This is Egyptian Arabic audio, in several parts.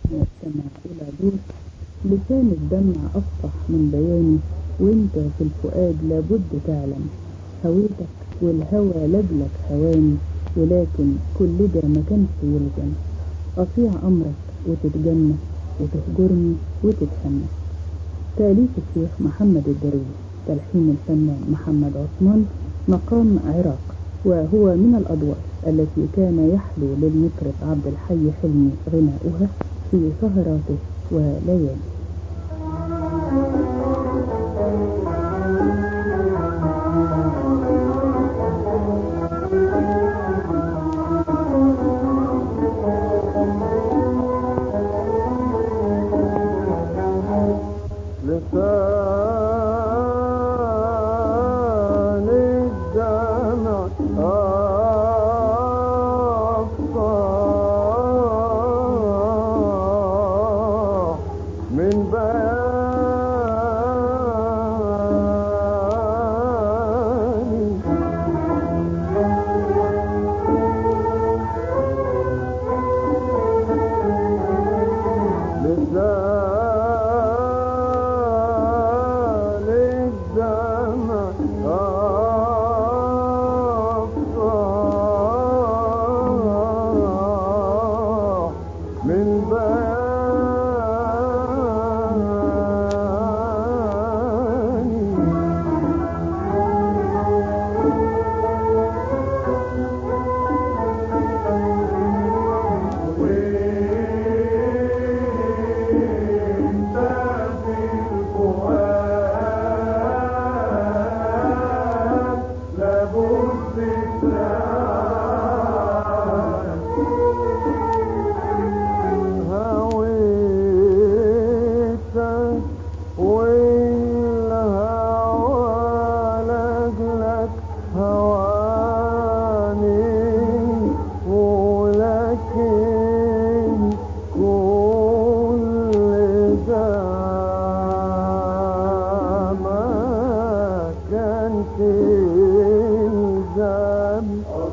من السماء إلى دور لسان الدمع أفصح من بياني وانت في الفؤاد لابد تعلم هويتك والهوى لجلك هواني ولكن كل ده ما كانش يلزم أطيع أمرك وتتجنى وتهجرني وتتهنى تأليف الشيخ محمد الدرويش تلحين الفنان محمد عثمان مقام عراق وهو من الأدوار التي كان يحلو للمطرب عبد الحي حلمي غناؤها في سهراته وليالي لسان الدمع أفصح من بياني لسان الدمع أفصح من بياني هويتك والهوى لجلك هواني ولكن كل ده ما كانش يلزم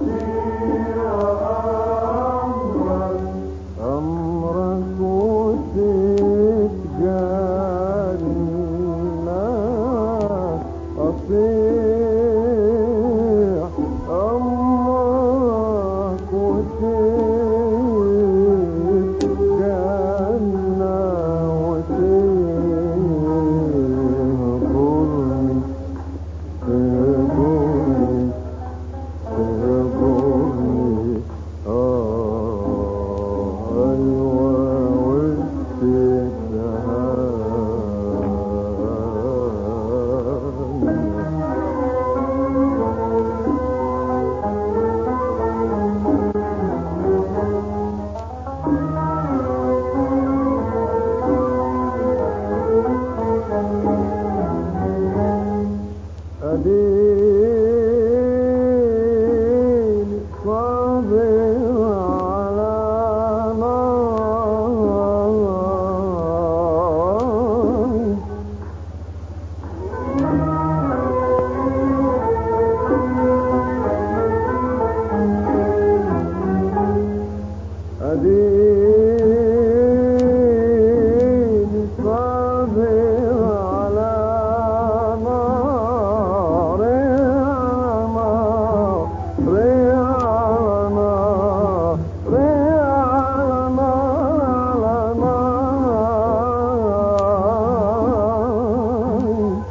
أمرك وتتجنى أطيع أمرك وتتجنى وتهجرني تهجرني تهجرني آه أيوة وتتهنى أديني صابر على نار أديني صابر على نار نار على نار على نار على نار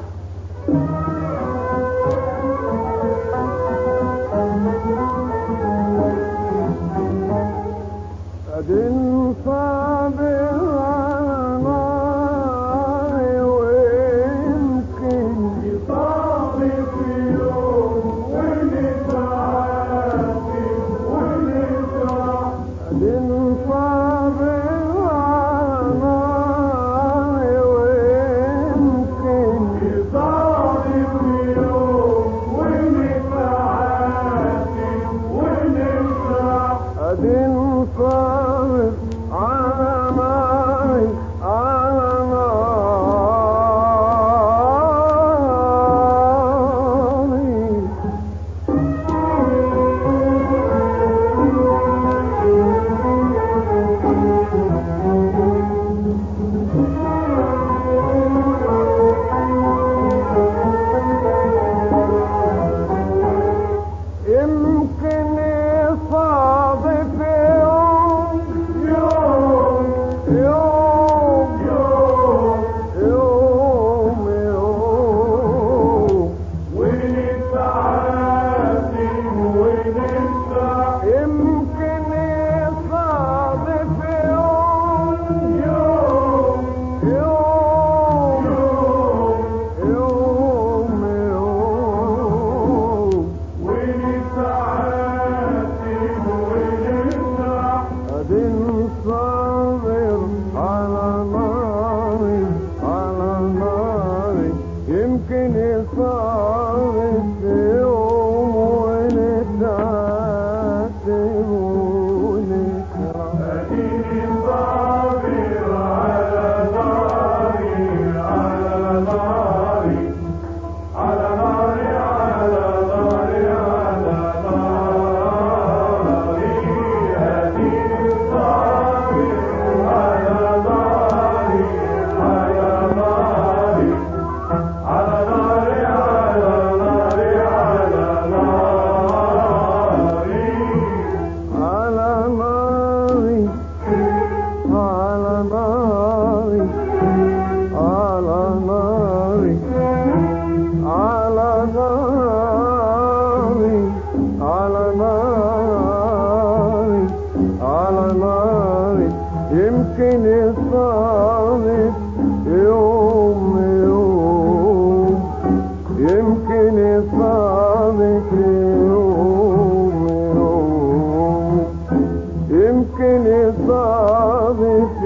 أدين صابر على نار ويمكن يصابي في يوم ونتعافي ونفرح أدين صابر على نار ويمكن يصابي في يوم ونتعافي ونفرح أدين صابر على نار على نار يمكن يصادف يوم يوم يمكن يصادف يوم يوم يمكن يصادف